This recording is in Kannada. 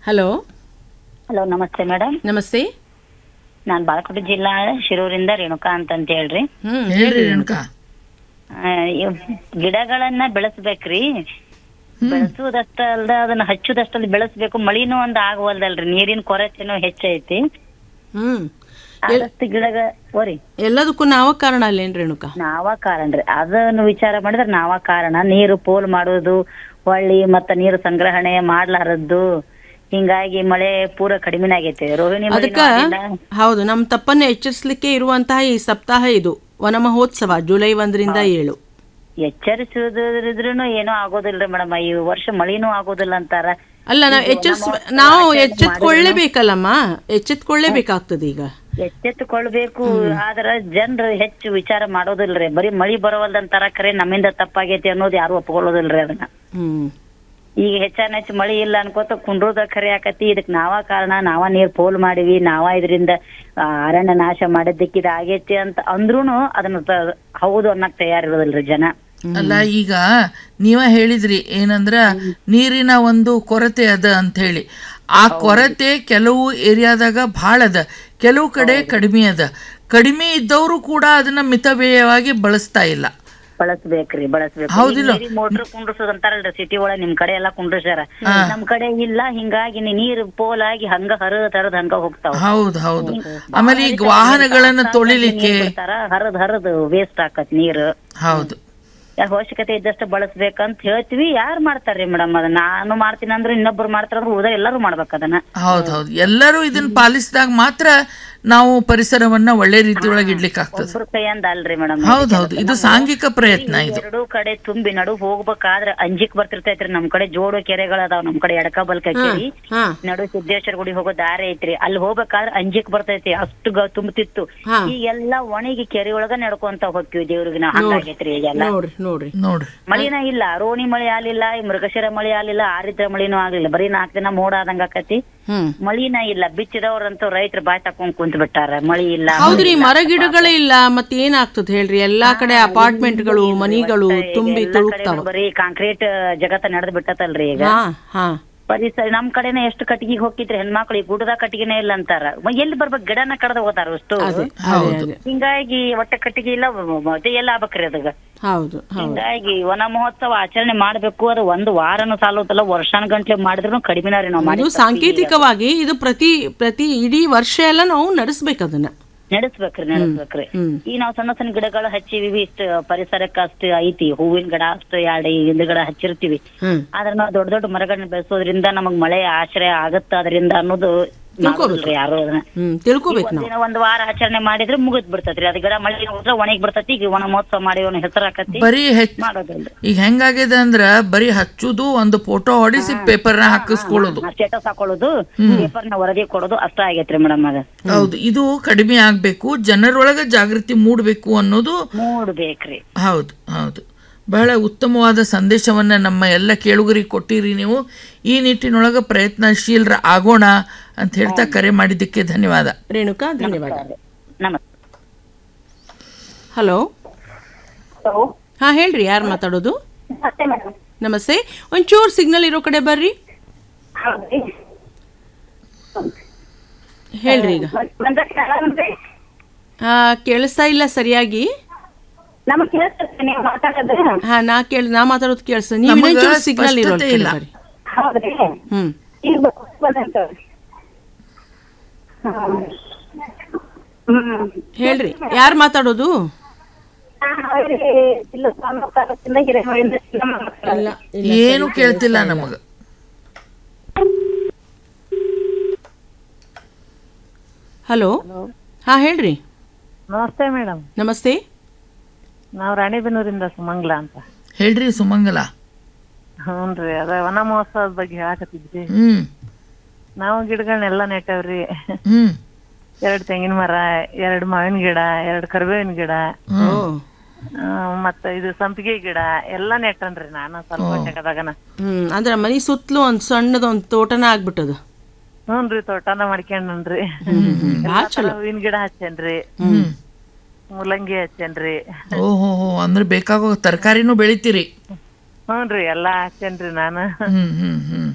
ಹಲೋ ಹಲೋ ನಮಸ್ತೆ ಮೇಡಮ್ ನಮಸ್ತೆ ನಾನು ಬಾಗಲಕೋಟೆ ಜಿಲ್ಲಾ ಶಿರೂರಿಂದ ರೇಣುಕಾ ಅಂತ ಅಂತ ಹೇಳ್ರಿ ಹ್ಮ್ ಹೇಳ್ರಿ ರೇಣುಕಾ ಆ, ಇವ್ ಗಿಡಗಳನ್ನ ಬೆಳೆಸ್ಬೇಕ್ರಿ ಬೆಳೆಸುವುದಷ್ಟ ಅಲ್ದ ಅದನ್ನ ಹಚ್ಚುದಷ್ಟಲ್ಲಿ ಬೆಳೆಸ್ಬೇಕು ಮಳಿನೂ ಒಂದ್ ಆಗವಲ್ದಲ್ರಿ ನೀರಿನ ಕೊರತೆನೂ ಹೆಚ್ಚೈತಿ ಹ್ಮ್ ಆದಷ್ಟು ಗಿಡಗ ಓರಿ ಎಲ್ಲದಕ್ಕೂ ನಾವ ಕಾರಣ ಅಲ್ಲೇನ್ ರೇಣುಕಾ ನಾವ ಕಾರಣರಿ ಅದನ್ನು ವಿಚಾರ ಮಾಡಿದ್ರೆ ನಾವ ಕಾರಣ ನೀರು ಪೋಲ್ ಮಾಡೋದು ಹೊಳ್ಳಿ ಮತ್ತ ನೀರು ಸಂಗ್ರಹಣೆ ಮಾಡ್ಲಾರದ್ದು ಹಿಂಗಾಗಿ ಮಳೆ ಪೂರ ಕಡಿಮೆ ಆಗೈತಿ ರೋಹಿಣಿ ಮಳಿನೂ ಅದಕ್ಕ ಆಗಿಲ್ಲ. ಹೌದು ನಮ್ಮ ತಪ್ಪನ್ನ ಎಚ್ಚರಿಸಲಿಕ್ಕೆ ಇರುವಂತಹ ಈ ಸಪ್ತಾಹ ಇದು ವನ ಮಹೋತ್ಸವ ಜುಲೈ ಒಂದರಿಂದ ಏಳು ಎಚ್ಚರಿಸುವುದ್ರಿದ್ರೂ ಏನೂ ಆಗೋದಿಲ್ರಿ ಮೇಡಮ್ ಈ ವರ್ಷ ಮಳಿನೂ ಆಗೋದಿಲ್ಲ ಅಂತಾರ ಅಲ್ಲ ನಾವು ಎಚ್ಚರಿಸ್ ನಾವು ಎಚ್ಚೆತ್ಕೊಳ್ಳೇಬೇಕಲ್ಲಮ್ಮ ಎಚ್ಚೆತ್ಕೊಳ್ಳೇಬೇಕಾಗ್ತದೆ ಈಗ ಎಚ್ಚೆತ್ತುಕೊಳ್ಬೇಕು ಆದ್ರ ಜನರು ಹೆಚ್ಚು ವಿಚಾರ ಮಾಡೋದಿಲ್ರಿ ಬರೀ ಮಳಿ ಬರವಲ್ದಂತಾರ ಖರೆ ನಮ್ಮಿಂದ ತಪ್ಪಾಗೈತಿ ಅನ್ನೋದು ಯಾರು ಒಪ್ಕೊಳ್ಳೋದಿಲ್ರಿ ಅದನ್ನ ಹ್ಮ್ ಈಗ ಹೆಚ್ಚಾನ ಹೆಚ್ಚು ಮಳಿ ಇಲ್ಲ ಅನ್ಕೋತ ಕುಂಡ್ರದ ಖರೆ ಆಕತಿ ಇದಕ್ ನಾವ ಕಾರಣ ನಾವ ನೀರ್ ಪೋಲ್ ಮಾಡಿವಿ ನಾವ ಇದರಿಂದ ಅರಣ್ಯ ನಾಶ ಮಾಡಿದ್ದಕ್ಕೆ ಇದು ಆಗೈತಿ ಅಂತ ಅಂದ್ರೂನು ಅದನ್ನ ತ- ಹೌದು ಅನ್ನಕ್ ತಯಾರಿರೋದಿಲ್ರಿ ಜನ ಅಲ್ಲ ಈಗ ನೀವ ಹೇಳಿದ್ರಿ ಏನಂದ್ರ ನೀರಿನ ಒಂದು ಕೊರತೆ ಅದ ಅಂತ ಹೇಳಿ ಆ ಕೊರತೆ ಕೆಲವು ಏರಿಯಾದಾಗ ಭಾಳ ಅದ ಕೆಲವು ಕಡೆ ಕಡಿಮೆ ಅದ ಕಡಿಮೆ ಇದ್ದವರು ಕೂಡ ಅದನ್ನ ಮಿತವ್ಯಯವಾಗಿ ಬಳಸ್ತಾ ಇಲ್ಲ ಬಳಸ್ಬೇಕ್ರಿ ಬಳಸ್ಬೇಕು ಹೌದಿಲ್ಲ? ಮೋಟ್ರ್ ಕುಂಡ್ರಸೋದ್ ಅಂತಾರಲ್ರಿ ಸಿಟಿ ಒಳಗ್ ನಿಮ್ ಕಡೆ ಎಲ್ಲಾ ಕುಂಡ್ರಸ್ಯಾರ ನಮ್ ಕಡೆ ಇಲ್ಲ ಹಿಂಗಾಗಿ ನೀ- ನೀರ್ ಪೋಲ್ ಆಗಿ ಹಂಗ ಹರಿದ್ ಹರಿದ್ ಹಂಗ ಹೋಗ್ತಾವ ಹೌದು ಹೌದು ಆಮೇಲೆ ಈಗ ವಾಹನಗಳನ್ನ ತೊಳಿಲಿಕ್ಕೆ ಹರಿದ್ ಹರಿದ್ ವೇಸ್ಟ್ ಆಕತ್ ನೀರು ಹೌದು ಯಾ- ಅವಶ್ಯಕತೆ ಇದ್ದಷ್ಟು ಬಳಸ್ಬೇಕಂತ ಹೇಳ್ತೀವಿ ಯಾರು ಮಾಡ್ತಾರ್ರಿ ಮೇಡಮ್ ಅದನ್ನ ನಾನು ಮಾಡ್ತೀನಿ ಅಂದ್ರೆ ಇನ್ನೊಬ್ರು ಮಾಡ್ತಾರ ಅಂದ್ರೆ ಉಳಿದ ಎಲ್ಲರೂ ಮಾಡ್ಬೇಕು ಅದನ್ನ ಹೌದು ಹೌದು ಎಲ್ಲರೂ ಇದನ್ನ ಪಾಲಿಸಿದಾಗ ಮಾತ್ರ ನಾವು ಪರಿಸರವನ್ನ ಒಳ್ಳೆ ರೀತಿಯೊಳಗೆ ಇಡ್ಲಿಕ್ಕೆ ಆಗ್ತದೆ ಒಬ್ರ ಕೈಯಿಂದ ಅಲ್ರಿ ಮೇಡಮ್ ಹೌದು ಹೌದು ಇದು ಸಾಂಘಿಕ ಪ್ರಯತ್ನ ಇದು ಎರಡೂ ಕಡೆ ತುಂಬಿ ನಡು ಹೋಗ್ಬೇಕಾದ್ರೆ ಅಂಜಿಕ್ ಬರ್ತಿರ್ತೈತ್ರಿ ನಮ್ ಕಡೆ ಜೋಡು ಕೆರೆಗಳದಾವ್ ನಮ್ ಕಡೆ ಎಡಕ ಬಲ್ಕ ಕೆರಿ ಹಾ ನಡು ಸಿದ್ದೇಶ್ವರ ಗುಡಿ ಹೋಗೋ ದಾರಿ ಐತ್ರಿ ಅಲ್ಲಿ ಹೋಗ್ಬೇಕಾದ್ರೆ ಅಂಜಿಕ್ ಬರ್ತೈತಿ ಅಷ್ಟು ಗ ತುಂಬತಿತ್ತು ಹಾ. ಈಗೆಲ್ಲ ಒಣಗಿ ಕೆರೆ ಒಳಗ ನಡ್ಕೊಂತ ಹೋಗ್ತೀವಿ ದೇವ್ರಿಗೆ ನಾವ್ ಹಂಗಾಗೈತ್ರಿ ಈಗೆಲ್ಲ ನೋಡ್ರಿ ನೋಡ್ರಿ ನೋಡ್ರಿ ಮಳಿನ ಇಲ್ಲ ರೋಣಿ ಮಳಿ ಆಗ್ಲಿಲ್ಲ ಈ ಮೃಗಶಿರ ಮಳಿ ಆಗ್ಲಿಲ್ಲ ಆರಿದ್ರ ಮಳಿನೂ ಆಗ್ಲಿಲ್ಲ ಬರೀ ನಾಲ್ಕ್ ದಿನ ಮೋಡ ಆದಂಗ ಆಕತಿ ಹ್ಮ್ ಮಳಿನ ಇಲ್ಲ ಬಿತ್ತಿದವ್ರಂತೂ ರೈತರು ಬಾಯ್ ತಕೊಂಡ್ ಕುಂತ್ ಬಿಟ್ಟಾರ ಮಳಿ ಇಲ್ಲ ಹೌದ್ರಿ ಮರ ಗಿಡಗಳೇ ಇಲ್ಲ ಮತ್ತೆ ಏನಾಗ್ತದೆ ಹೇಳ್ರಿ ಎಲ್ಲಾ ಕಡೆ ಅಪಾರ್ಟ್ಮೆಂಟ್ಗಳು ಮನಿಗಳು ತುಂಬಿ ಎಲ್ಲಾ ತುಳುಕ್ತಾವ ಕಡೆನೂ ಬರೀ ಕಾಂಕ್ರೀಟ್ ಜಗತ್ತ ನಡೆದ್ ಬಿಟ್ಟತಲ್ರಿ ಈಗ ಹಾ ಹಾ ಪರಿಸರ ನಮ್ ಕಡೆನೇ ಎಷ್ಟು ಕಟ್ಟಿಗೆ ಹೋಗಿದ್ರಿ ಹೆಣ್ಮಕ್ಳು ಈ ಗುಡ್ಡದಾಗ ಕಟ್ಟಿಗೆನೇ ಇಲ್ಲ ಅಂತಾರ ಮ- ಎಲ್ಲಿ ಬರ್ಬೇಕು ಗಿಡನ ಕಡ್ದ ಹೋತಾರ ಅಷ್ಟು ಅದೇ ಅದೇ ಅದೇ ಹಿಂಗಾಗಿ ಒಟ್ಟ ಕಟ್ಟಿಗೆ ಇಲ್ಲ ಮತ್ತೆ ಎಲ್ಲ ಆಗ್ಬೇಕ್ರಿ ಅದಾಗ ಹೌದು ಹೌದು ಹಿಂಗಾಗಿ ವನ ಮಹೋತ್ಸವ ಆಚರಣೆ ಮಾಡ್ಬೇಕು ಅದು ಒಂದು ವಾರನು ಸಾಲೋದಲ್ಲ ವರ್ಷಾನ ಗಂಟ್ಲೆ ಮಾಡಿದ್ರು ಕಡಿಮೆನ ರೀ ನಾವು ಇದು ಮಾಡಿ ಸಾಂಕೇತಿಕವಾಗಿ ಇದು ಪ್ರತಿ ಪ್ರತಿ ಇಡೀ ವರ್ಷ ಎಲ್ಲ ನಾವು ನಡೆಸ್ಬೇಕು ಅದನ್ನ ನಡೆಸ್ಬೇಕ್ರಿ ನಡೆಸ್ಬೇಕ್ರಿ ಹ್ಮ್. ಈಗ ನಾವು ಸಣ್ಣ ಸಣ್ಣ ಗಿಡಗಳು ಹಚ್ಚಿವಿ ಇಷ್ಟ ಪರಿಸರಕ್ಕೆ ಅಷ್ಟು ಐತಿ ಹೂವಿನ ಗಿಡ ಅಷ್ಟು ಎರಡು ಹಿಂದ ಗಿಡ ಹಚ್ಚಿರ್ತೀವಿ ಹ್ಮ್ ಆದ್ರೆ ನಾವು ದೊಡ್ಡ ದೊಡ್ಡ ಮರಗಳನ್ನ ಬೆಳೆಸೋದ್ರಿಂದ ನಮಗ್ ಮಳೆ ಆಶ್ರಯ ಆಗತ್ತ ಅದರಿಂದ ಅನ್ನೋದು ಮಾಡೋದಿಲ್ರಿ ಯಾರು ಅದನ್ನ ಹ್ಮ್ ತಿಳ್ಕೊಬೇಕು ನಾವು ಒಂದಿನ ಒಂದ್ ವಾರ ಆಚರಣೆ ಮಾಡಿದ್ರೆ ಮುಗಿದ್ ಬಿಡ್ತೈತ್ರಿ ಅದ್ ಗಿಡ ಮಳೆ ಹೋದ್ರ ಒಣಗಿ ಬಿಡ್ತೈತಿ ಈಗ ವನ ಮಹೋತ್ಸವ ಮಾಡಿ ಅವನ ಹೆಸರು ಹಾಕತಿ ಬರೀ ಹೆಚ್ಚು ಮಾಡೋದಿಲ್ರಿ ಈಗ ಹೆಂಗಾಗಿದೆ ಅಂದ್ರ ಬರೀ ಹಚ್ಚುದು ಒಂದು ಫೋಟೋ ಹೊಡಿಸಿ ಪೇಪರ್ನ ಹಾಕಿಸ್ಕೊಳ್ಳೋದು ಸ್ಟೇಟಸ್ ಹಾಕೊಳ್ಳೋದು ಪೇಪರ್ನ ವರದಿ ಕೊಡೋದು ಅಷ್ಟ ಆಗೈತ್ರಿ ಮೇಡಮ್ ಅದ ಹೌದು ಇದು ಕಡಿಮೆ ಆಗ್ಬೇಕು ಜನರೊಳಗ ಜಾಗೃತಿ ಮೂಡಬೇಕು ಅನ್ನೋದು ಮೂಡ್ಬೇಕ್ರಿ ಹೌದು ಹೌದು ಬಹಳ ಉತ್ತಮವಾದ ಸಂದೇಶವನ್ನ ನಮ್ಮ ಎಲ್ಲ ಕೇಳುಗರಿಗೆ ಕೊಟ್ಟಿರಿ ನೀವು ಈ ನಿಟ್ಟಿನೊಳಗ ಪ್ರಯತ್ನಶೀಲರ ಆಗೋಣ ಅಂತ ಹೇಳ್ತಾ ಕರೆ ಮಾಡಿದ್ದಕ್ಕೆ ಧನ್ಯವಾದ ರೇಣುಕಾ ಧನ್ಯವಾದ ನಮಸ್ತೆ ಹಲೋ ಹಾ ಹೇಳ್ರಿ ಯಾರು ಮಾತಾಡೋದು ನಮಸ್ತೆ ಒಂಚೂರು ಸಿಗ್ನಲ್ ಇರೋ ಕಡೆ ಬರ್ರಿ ಹೇಳ್ರಿ ಈಗ ಹಾ ಕೇಳಿಸ್ತಾ ಇಲ್ಲ ಸರಿಯಾಗಿ ನಮಗ್ ಕೇಳಿಸ್ತದೆ ನೀವು ಮಾತಾಡೋದು ಹಾ ನಾ ಕೇಳ ನಾ ಮಾತಾಡೋದು ಕೇಳಿಸ್ತದೆ ನೀವು ನಮಗ ಇನ್ನೊಂಚೂರು ಸಿಗ್ನಲ್ ಇರೋ ಸ್ಪಷ್ಟತೆ ಕಡೆ ಇಲ್ಲ. ಬರ್ರಿ ಹೌದ್ರಿ ಹ್ಮ್ ಈಗ ಬಂದಂತ ಹ್ಮ್ ಹೇಳ್ರಿ ಯಾರು ಮಾತಾಡೋದು ಹೌದ್ರಿ ಇಲ್ಲ ಸ್ವಾಮಿ ತಾಲೂಕಿಂದ ಹಿರೇಮಠದಿಂದ ಚಿನ್ನಮ್ಮ ಮಾತಾಡೋದು. ಇಲ್ಲ ಏನು ಕೇಳ್ತಿಲ್ಲ ನಮಗ ಹಲೋ ಹಾ ಹೇಳ್ರಿ ನಮಸ್ತೆ ಮೇಡಮ್ ನಮಸ್ತೆ ನಾವು ರಾಣಿಬೆನ್ನೂರಿಂದ ಸುಮಂಗ್ಲ ಅಂತ ಹೇಳ್ರಿ ಸುಮಂಗಲ ಹ್ಞೂನ್ರಿ ಅದ ವನ ಮಹೋತ್ಸವದ ಬಗ್ಗೆ ಹೇಳಕತ್ತಿದ್ರಿ ಹ್ಮ್ ನಾವು ಗಿಡಗಳನ್ನೆಲ್ಲ ನೆಟ್ಟವ್ರಿ ಹ್ಮ್ ಎರಡ್ ತೆಂಗಿನ ಮರ ಎರಡ್ ಮಾವಿನ ಗಿಡ ಎರಡ್ ಕರಿಬೇವಿನ ಗಿಡ ಓ ಆ, ಮತ್ತ ಇದು ಸಂಪಿಗೆ ಗಿಡ ಎಲ್ಲಾ ನೆಟ್ಟನ್ರಿ ನಾನು ಸ್ವಲ್ಪ ಜಗದಾಗನ ಹ್ಮ್ ಅಂದ್ರೆ ಮನಿ ಸುತ್ತಲೂ ಒಂದ್ ಸಣ್ಣದ ಒಂದ್ ತೋಟನ ಆಗ್ಬಿಟ್ಟದು ಹ್ಞೂನ್ರಿ ತೋಟನ ಮಾಡ್ಕೊಂಡನ್ರಿ ಭಾಳ ಚಲೋ ಹೂವಿನ ಗಿಡ ಹಚ್ಚೇನ್ರಿ ಹ್ಮ್ ಮೂಲಂಗಿ ಹಚ್ಚೇನ್ರಿ ಓಹೋ ಹೋ ಅಂದ್ರೆ ಬೇಕಾಗೋ ತರಕಾರಿನೂ ಬೆಳಿತೀರಿ ಹ್ಞೂನ್ರಿ ಎಲ್ಲಾ ಹಚ್ಚೇನ್ರಿ ನಾನು ಹ್ಮ್ ಹ್ಮ್ ಹ್ಮ್